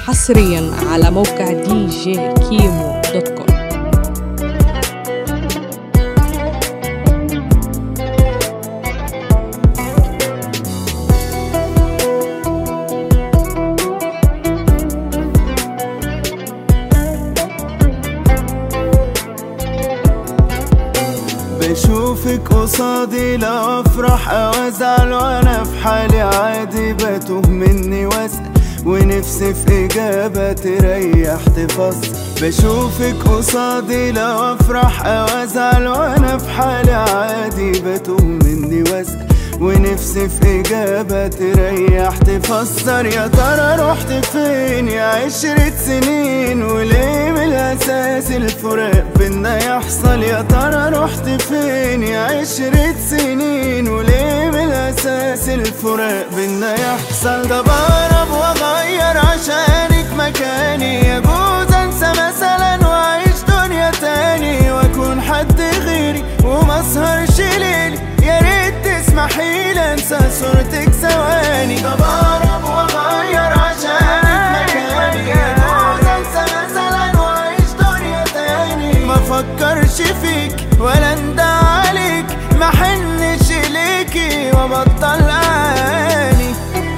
حصريا على موقع دي جي كيمو دوت كوم بشوفك قصادي لا افرح او ازعل وانا في حالي عادي بتوه مني واسأل ونفسي في اجابة تريح تفصل بشوفك قصادي لا افرح او ازعل وانا في حالي عادي بتوه مني واسأل ونفسي في إجابة تريح تفسر يا ترى رحت فين يا عشرة سنين وليه من الأساس الفراق بينا يحصل يا ترى رحت فين يا عشرة سنين وليه من الأساس الفراق بينا يحصل طب أقرب وأغير عشانك مكاني يجوز أنسى مثلا وأعيش دنيا تاني وأكون حد غيري وما أسهرش ليلي يا ريت تسمحيلي انسى صورتك ثواني طب اقرب واغير عشانك مكاني يجوز انسى مثلا واعيش دنيا تاني ما فكرش فيك ولا اندى عليك ما حنش ليكي وبطل اني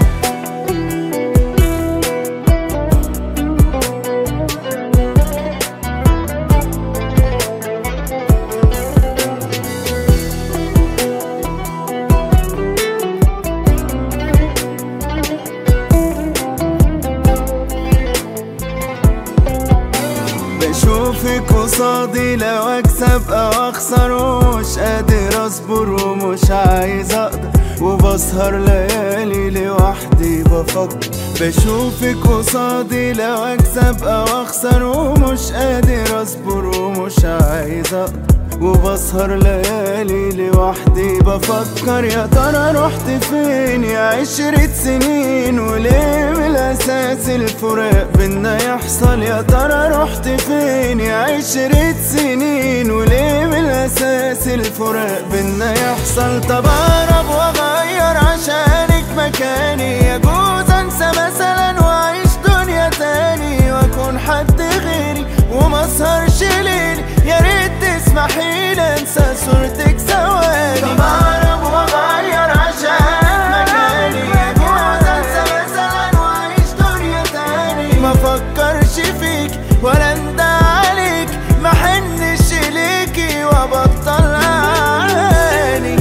بشوفك قصادي لو اكسب او اخسر ومش قادر اصبر ومش عايز اقدر وبسهر ليالي لوحدي بفكر بشوفك قصادي لو اكسب او اخسر ومش قادر اصبر ومش عايز اقدر وبسهر ليالي لوحدي بفكر يا ترى رحت فين يا عشرة سنين وليه من الأساس الفراق بينا يحصل يا ترى رحت فين يا عشرة سنين وليه من الأساس الفراق بينا يحصل طب أقرب وأغير عشانك مكاني يجوز أنسى مثلا وأعيش دنيا تاني وأكون حد غيري وما أسهرش ليلي يا ريت تسمحيلي انسى صورتك ثواني طب اقرب واغير عشان مكاني يجوز انسى مثلا واعيش دنيا تاني ما فكرش فيك ولا اندى عليك ما حنش ليكي وابطل اني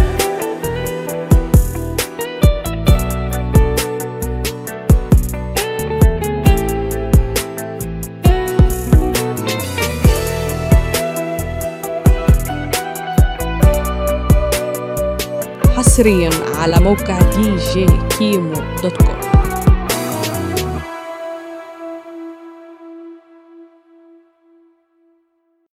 حصريا على موقع دي جي كيمو دوت كوم